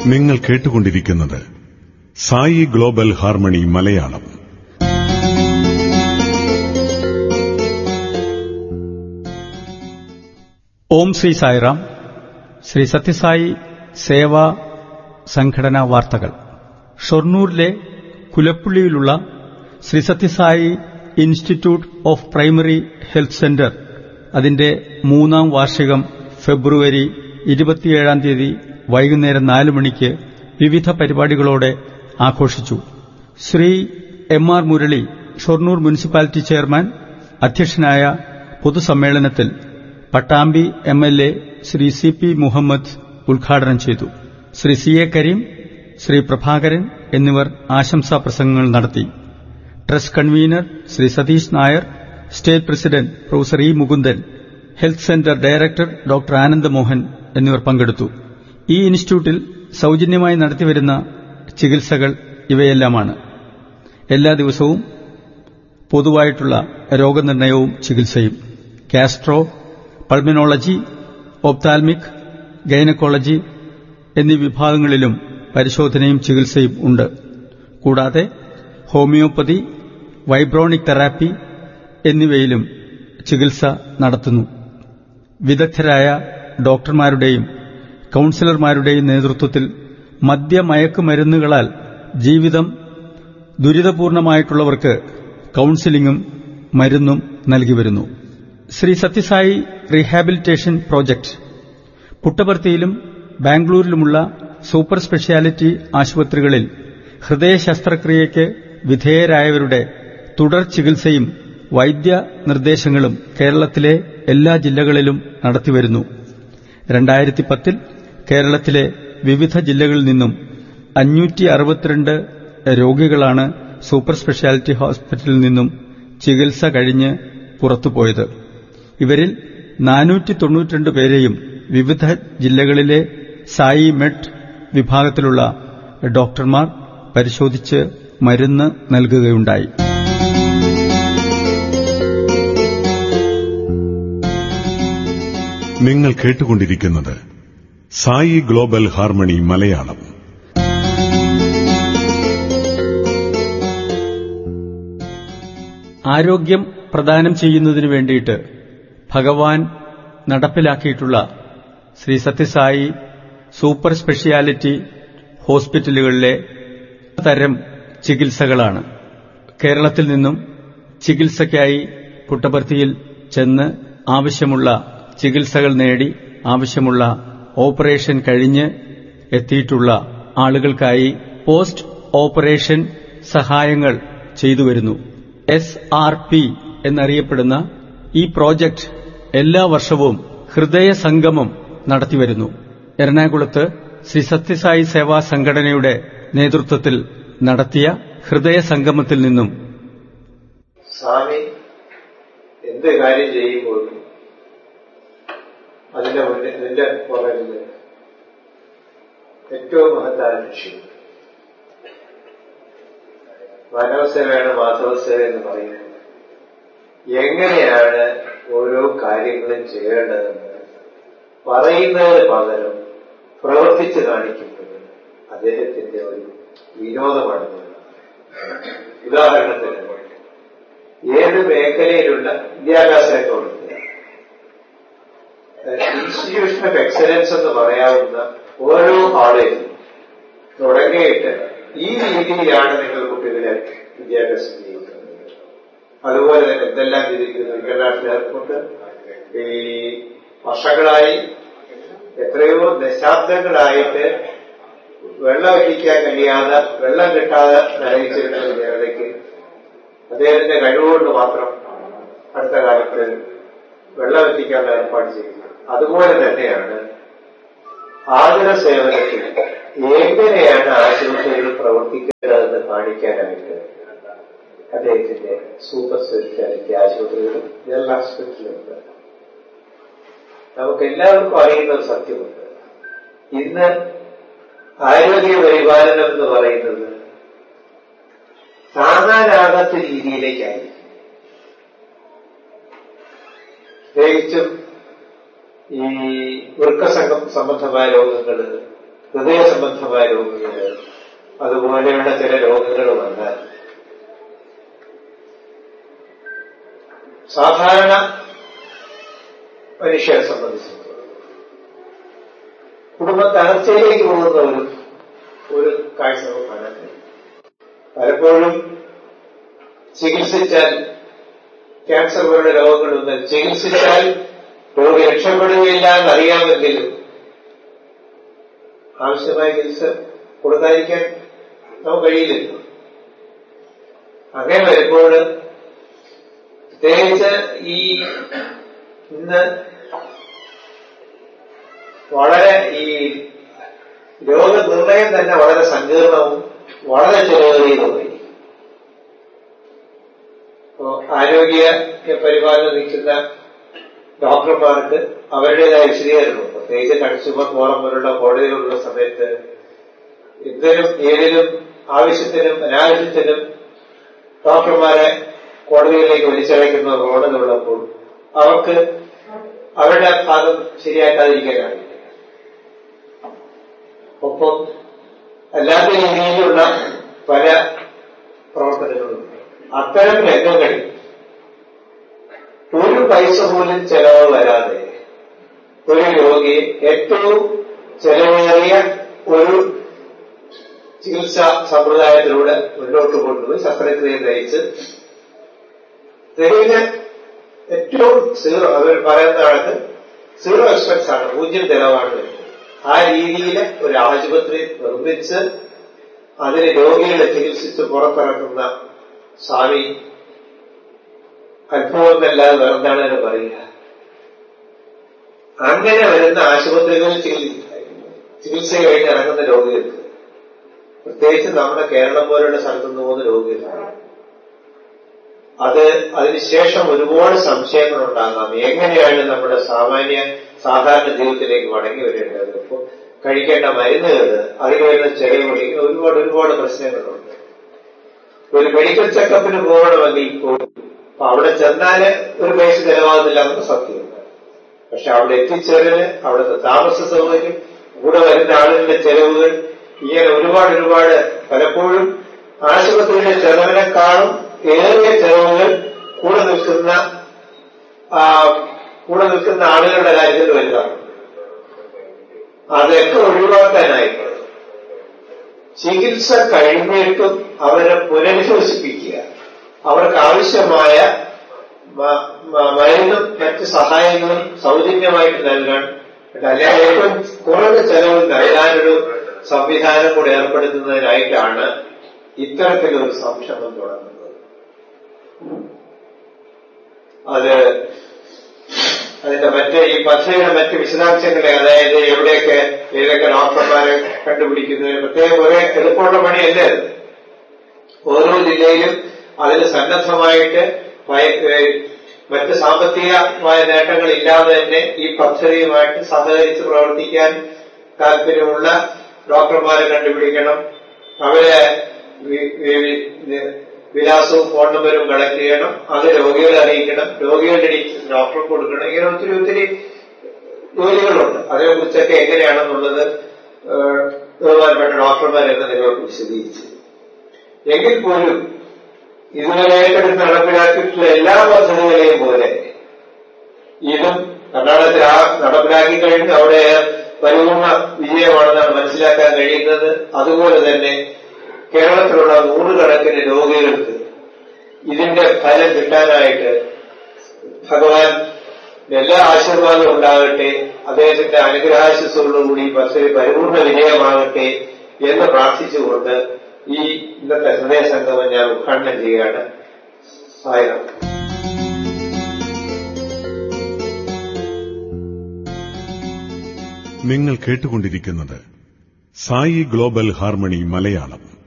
നിങ്ങൾ കേട്ടുകൊണ്ടിരിക്കുന്നത് Sai global harmony Malayalam Om Shri Sairam Shri Sathya Sai Seva Sanghatana വാർത്തകൾ ഷൊർണൂരിലെ കുലപ്പുള്ളിയിലുള്ള Shri Sathya Sai institute of primary health centre അതിന്റെ മൂന്നാം വാർഷികം ഫെബ്രുവരി ഇരുപത്തിയേഴാം തീയതി വൈകുന്നേരം നാല് മണിക്ക് വിവിധ പരിപാടികളോടെ ആഘോഷിച്ചു Shri M R Murali Shoranur municipality chairman അധ്യക്ഷനായ പൊതുസമ്മേളനത്തിൽ Pattambi M L A Shri C P Muhammad ഉദ്ഘാടനം ചെയ്തു ശ്രീ സി എ കരീം ശ്രീ പ്രഭാകരൻ എന്നിവർ ആശംസാ പ്രസംഗങ്ങൾ നടത്തി trust convener Shri Satheesh Nair state president professor E Mukundan health centre director doctor Anandamohan എന്നിവർ പങ്കെടുത്തു ഈ ഇൻസ്റ്റിറ്റ്യൂട്ടിൽ സൌജന്യമായി നടത്തിവരുന്ന ചികിത്സകൾ ഇവയെല്ലാമാണ് എല്ലാ ദിവസവും പൊതുവായിട്ടുള്ള രോഗനിർണയവും ചികിത്സയും കാസ്ട്രോ പൾമിനോളജി ഒപ്താൽമിക് ഗൈനക്കോളജി എന്നീ വിഭാഗങ്ങളിലും പരിശോധനയും ചികിത്സയും ഉണ്ട് കൂടാതെ ഹോമിയോപ്പതി വൈബ്രോണിക് തെറാപ്പി എന്നിവയിലും ചികിത്സ നടത്തുന്നു വിദഗ്ധരായ ഡോക്ടർമാരുടെയും കൌൺസിലർമാരുടെയും നേതൃത്വത്തിൽ മദ്യമയക്കുമരുന്നുകളാൽ ജീവിതം ദുരിതപൂർണമായിട്ടുള്ളവർക്ക് കൌൺസിലിംഗും മരുന്നും നൽകി വരുന്നു ശ്രീ സത്യസായി റീഹാബിലിറ്റേഷൻ പ്രോജക്ട് പുട്ടപർത്തിയിലും ബാംഗ്ലൂരിലുമുള്ള സൂപ്പർ സ്പെഷ്യാലിറ്റി ആശുപത്രികളിൽ ഹൃദയ ശസ്ത്രക്രിയയ്ക്ക് വിധേയരായവരുടെ തുടർ ചികിത്സയും വൈദ്യ നിർദ്ദേശങ്ങളും കേരളത്തിലെ എല്ലാ ജില്ലകളിലും നടത്തിവരുന്നു രണ്ടായിരത്തി പത്തിൽ കേരളത്തിലെ വിവിധ ജില്ലകളിൽ നിന്നും അഞ്ഞൂറ്റി അറുപത്തിരണ്ട് രോഗികളാണ് സൂപ്പർ സ്പെഷ്യാലിറ്റി ഹോസ്പിറ്റലിൽ നിന്നും ചികിത്സ കഴിഞ്ഞ് പുറത്തുപോയത് ഇവരിൽ നാനൂറ്റി തൊണ്ണൂറ്റിരണ്ട് പേരെയും വിവിധ ജില്ലകളിലെ സായി മെഡ് വിഭാഗത്തിലുള്ള ഡോക്ടർമാർ പരിശോധിച്ച് മരുന്ന് നൽകുകയുണ്ടായി നിങ്ങൾ കേട്ടുകൊണ്ടിരിക്കുന്നത് സായി ഗ്ലോബൽ ഹാർമണി മലയാളം ആരോഗ്യം പ്രദാനം ചെയ്യുന്നതിനു വേണ്ടിയിട്ട് ഭഗവാൻ നടപ്പിലാക്കിയിട്ടുള്ള ശ്രീ സത്യസായി സൂപ്പർ സ്പെഷ്യാലിറ്റി ഹോസ്പിറ്റലുകളിലെ തരം ചികിത്സകളാണ് കേരളത്തിൽ നിന്നും ചികിത്സയ്ക്കായി പുട്ടപർത്തിയിൽ ചെന്ന് ആവശ്യമുള്ള ചികിത്സകൾ നേടി ആവശ്യമുള്ള ഓപ്പറേഷൻ കഴിഞ്ഞ് എത്തിയിട്ടുള്ള ആളുകൾക്കായി പോസ്റ്റ് ഓപ്പറേഷൻ സഹായങ്ങൾ ചെയ്തുവരുന്നു എസ് ആർ പി എന്നറിയപ്പെടുന്ന ഈ പ്രോജക്ട് എല്ലാ വർഷവും ഹൃദയ സംഗമം നടത്തിവരുന്നു എറണാകുളത്ത് ശ്രീ സത്യസായി സേവാ സംഘടനയുടെ നേതൃത്വത്തിൽ നടത്തിയ ഹൃദയ സംഗമത്തിൽ നിന്നും സ്വാമി എന്ത് കാര്യം ചെയ്യുമ്പോഴും അതിന്റെ മുന്നിൽ നിന്റെ പുറകിൽ ഏറ്റവും മഹത്തായ ലക്ഷ്യം മാനവസേവയാണ് മാധവസേവ എന്ന് പറയുന്നത് എങ്ങനെയാണ് ഓരോ കാര്യങ്ങളും ചെയ്യേണ്ടതെന്ന് പറയുന്നതിന് പകരം പ്രവർത്തിച്ച് കാണിക്കുന്നത് അദ്ദേഹത്തിന്റെ ഒരു വിനോദമാണ് ഉദാഹരണത്തിന് ഏത് മേഖലയിലുള്ള വിദ്യാഭ്യാസ രംഗം ഇൻസ്റ്റിറ്റ്യൂഷൻ ഓഫ് എക്സലൻസ് എന്ന് പറയാവുന്ന ഓരോ കോളേജും തുടങ്ങിയിട്ട് ഈ രീതിയിലാണ് നിങ്ങൾ കുട്ടികളെ വിദ്യാഭ്യാസം ചെയ്യുന്നത് അതുപോലെ തന്നെ എന്തെല്ലാം ചെയ്തിരിക്കുന്നു ഇന്റർനാഷണൽ എയർപോർട്ട് ഈ വർഷങ്ങളായി എത്രയോ ദശാബ്ദങ്ങളായിട്ട് വെള്ളം എത്തിക്കാൻ കഴിയാതെ വെള്ളം കിട്ടാതെ നരയിച്ചിരുന്ന ജനതയ്ക്ക് അദ്ദേഹത്തിന്റെ കഴിവുകൊണ്ട് മാത്രം അടുത്ത കാലത്ത് വെള്ളം എത്തിക്കാനുള്ള ഏർപ്പാട് ചെയ്യുന്നത് അതുപോലെ തന്നെയാണ് ആതുര സേവനത്തിൽ എങ്ങനെയാണ് ആശുപത്രികൾ പ്രവർത്തിക്കേണ്ടതെന്ന് കാണിക്കാനായിട്ട് അദ്ദേഹത്തിന്റെ സൂപ്പർ സ്പെഷ്യാലിറ്റി ആശുപത്രികളും ജനറൽ ഹോസ്പിറ്റലുണ്ട് നമുക്ക് എല്ലാവർക്കും അറിയുന്ന ഒരു സത്യമുണ്ട് ഇന്ന് ആരോഗ്യ പരിപാലനം എന്ന് പറയുന്നത് കാണാനാകാത്ത രീതിയിലേക്കായിരിക്കും പ്രത്യേകിച്ചും ഈ വൃക്കസംഘം സംബന്ധമായ രോഗങ്ങൾ ഹൃദയ സംബന്ധമായ രോഗികൾ അതുപോലെയുള്ള ചില രോഗങ്ങൾ വന്നാൽ സാധാരണ മനുഷ്യരെ സംബന്ധിച്ചിടത്തോളം കുടുംബ തകർച്ചയിലേക്ക് പോകുന്ന ഒരു ഒരു കാഴ്ച നമുക്ക് കാണാൻ കഴിയും പലപ്പോഴും ചികിത്സിച്ചാൽ ക്യാൻസർ പോലുള്ള രോഗങ്ങളൊന്നും ചികിത്സിച്ചാൽ രോഗി രക്ഷപ്പെടുകയില്ല എന്നറിയാമെങ്കിലും ആവശ്യമായ ചികിത്സ കൊടുക്കാതിരിക്കാൻ നമുക്ക് കഴിയില്ലല്ലോ അങ്ങനെ വരുമ്പോൾ പ്രത്യേകിച്ച് ഈ ഇന്ന് വളരെ ഈ രോഗനിർണയം തന്നെ വളരെ സങ്കീർണവും വളരെ ചെലവേറിയതുമായി അപ്പോ ആരോഗ്യ പരിപാലനം നിൽക്കുന്ന ഡോക്ടർമാർക്ക് അവരുടേതായ വിശദീകരണമുണ്ട് പ്രത്യേകിച്ച് കൺസ്യൂമർ ഫോറം പോലുള്ള കോടതികളുള്ള സമയത്ത് എന്തിനും ഏതിനും ആവശ്യത്തിനും അനാവശ്യത്തിനും ഡോക്ടർമാരെ കോടതികളിലേക്ക് വലിച്ചഴക്കുന്ന കോടതിയുള്ളപ്പോൾ അവർക്ക് അവരുടെ ഭാഗം ശരിയാക്കാതിരിക്കാൻ കഴിയില്ല ഒപ്പം അല്ലാത്ത രീതിയിലുള്ള പല പ്രവർത്തനങ്ങളുണ്ട് അത്തരം രംഗങ്ങളിൽ ഒരു പൈസ പോലും ചെലവ് വരാതെ ഒരു രോഗിയെ ഏറ്റവും ചെലവേറിയ ഒരു ചികിത്സാ സമ്പ്രദായത്തിലൂടെ മുന്നോട്ട് കൊണ്ടുപോയി ശസ്ത്രക്രിയ നയിച്ച് തെരുവിന് ഏറ്റവും സീറോ അവർ പറയുന്ന ആൾക്ക് സീറോ എക്സ്പെൻസ് ആണ് പൂജ്യം ചെലവാണ് വരുന്നത് ആ രീതിയിൽ ഒരു ആശുപത്രി നിർമ്മിച്ച് അതിന് രോഗികളെ ചികിത്സിച്ച് പുറത്തിറക്കുന്ന സ്വാമി അത്ഭുതമല്ലാതെ വേറെന്താണ് എന്ന് പറയുക അങ്ങനെ വരുന്ന ആശുപത്രികളിൽ ചികിത്സ കഴിഞ്ഞ് ഇറങ്ങുന്ന രോഗികൾക്ക് പ്രത്യേകിച്ച് നമ്മുടെ കേരളം പോലുള്ള സ്ഥലത്തുനിന്ന് പോകുന്ന രോഗികളാണ് അത് അതിനുശേഷം ഒരുപാട് സംശയങ്ങൾ ഉണ്ടാകാം എങ്ങനെയാണ് നമ്മുടെ സാമാന്യ സാധാരണ ജീവിതത്തിലേക്ക് മടങ്ങി വരേണ്ടത് ഇപ്പോൾ കഴിക്കേണ്ട മരുന്നുകൾ അതിന് വരുന്ന ചെലവുകൾ ഇങ്ങനെ ഒരുപാട് ഒരുപാട് പ്രശ്നങ്ങളുണ്ട് ഒരു മെഡിക്കൽ ചെക്കപ്പിന് പോകണമെങ്കിൽ പോലും അപ്പൊ അവിടെ ചെന്നാല് ഒരു പൈസ ചെലവാകുന്നില്ല എന്നത് സത്യമുണ്ട് പക്ഷെ അവിടെ എത്തിച്ചേരല് അവിടുത്തെ താമസ സൗകര്യം കൂടെ വരുന്ന ആളുകളുടെ ചെലവുകൾ ഇങ്ങനെ ഒരുപാട് ഒരുപാട് പലപ്പോഴും ആശുപത്രിയിലെ ചെലവിനെക്കാളും ഏറിയ ചെലവുകൾ കൂടെ നിൽക്കുന്ന കൂടെ നിൽക്കുന്ന ആളുകളുടെ കാര്യത്തിൽ വലുതാണ് അതൊക്കെ ഒഴിവാക്കാനായിട്ട് ചികിത്സ കഴിഞ്ഞിട്ടും അവരെ പുനരധിവസിപ്പിക്കുക അവർക്ക് ആവശ്യമായ മരുന്നും മറ്റ് സഹായങ്ങളും സൗജന്യമായിട്ട് നൽകാൻ അല്ലെങ്കിൽ ഏറ്റവും കുറഞ്ഞ ചെലവിൽ നൽകാനൊരു സംവിധാനം കൂടെ ഏർപ്പെടുത്തുന്നതിനായിട്ടാണ് ഇത്തരത്തിലൊരു സംശയം തുടങ്ങുന്നത് അത് അതിന്റെ മറ്റ് ഈ പദ്ധതിയുടെ മറ്റ് വിശദാംശങ്ങളെ അതായത് എവിടെയൊക്കെ ഏതൊക്കെ ഡോക്ടർമാരെ കണ്ടുപിടിക്കുന്നതിന് പ്രത്യേകം ഒരേ എളുപ്പമുള്ള പണിയല്ലേ അത് ഓരോ ജില്ലയിലും അതിന് സന്നദ്ധമായിട്ട് മറ്റ് സാമ്പത്തികമായ നേട്ടങ്ങൾ ഇല്ലാതെ തന്നെ ഈ പദ്ധതിയുമായിട്ട് സഹകരിച്ച് പ്രവർത്തിക്കാൻ താല്പര്യമുള്ള ഡോക്ടർമാരെ കണ്ടുപിടിക്കണം അവരെ വിലാസവും ഫോൺ നമ്പരും കളക്ട് ചെയ്യണം അത് രോഗികളെ അറിയിക്കണം രോഗികളുടെ ഡോക്ടർക്ക് കൊടുക്കണം ഇങ്ങനെ ഒത്തിരി ഒത്തിരി ജോലികളുണ്ട് അതിനെക്കുറിച്ചൊക്കെ എങ്ങനെയാണെന്നുള്ളത് ബഹുമാനപ്പെട്ട ഡോക്ടർമാർ എന്ന നിങ്ങൾക്ക് വിശദീകരിച്ചു എങ്കിൽ പോലും ഇതുവരെ ഏറ്റെടുത്ത് നടപ്പിലാക്കിയിട്ടുള്ള എല്ലാ പദ്ധതികളെയും പോലെ ഇതും കർണാടകത്തിൽ ആ നടപ്പിലാക്കി കഴിഞ്ഞ് അവിടെ പരിപൂർണ വിജയമാണെന്നാണ് മനസ്സിലാക്കാൻ കഴിയുന്നത് അതുപോലെ തന്നെ കേരളത്തിലുള്ള നൂറുകണക്കിന് രോഗികൾക്ക് ഇതിന്റെ ഫലം കിട്ടാനായിട്ട് ഭഗവാൻ എല്ലാ ആശീർവാദവും ഉണ്ടാകട്ടെ അദ്ദേഹത്തിന്റെ അനുഗ്രഹാശിസോടുകൂടി പദ്ധതി പരിപൂർണ വിജയമാകട്ടെ എന്ന് പ്രാർത്ഥിച്ചുകൊണ്ട് ഈ ഇന്നത്തെ ഹൃദയ സംഗമം ഞാൻ ഉദ്ഘാടനം ചെയ്യുകയാണ് സായം നിങ്ങൾ കേട്ടുകൊണ്ടിരിക്കുന്നത് സായി ഗ്ലോബൽ ഹാർമണി മലയാളം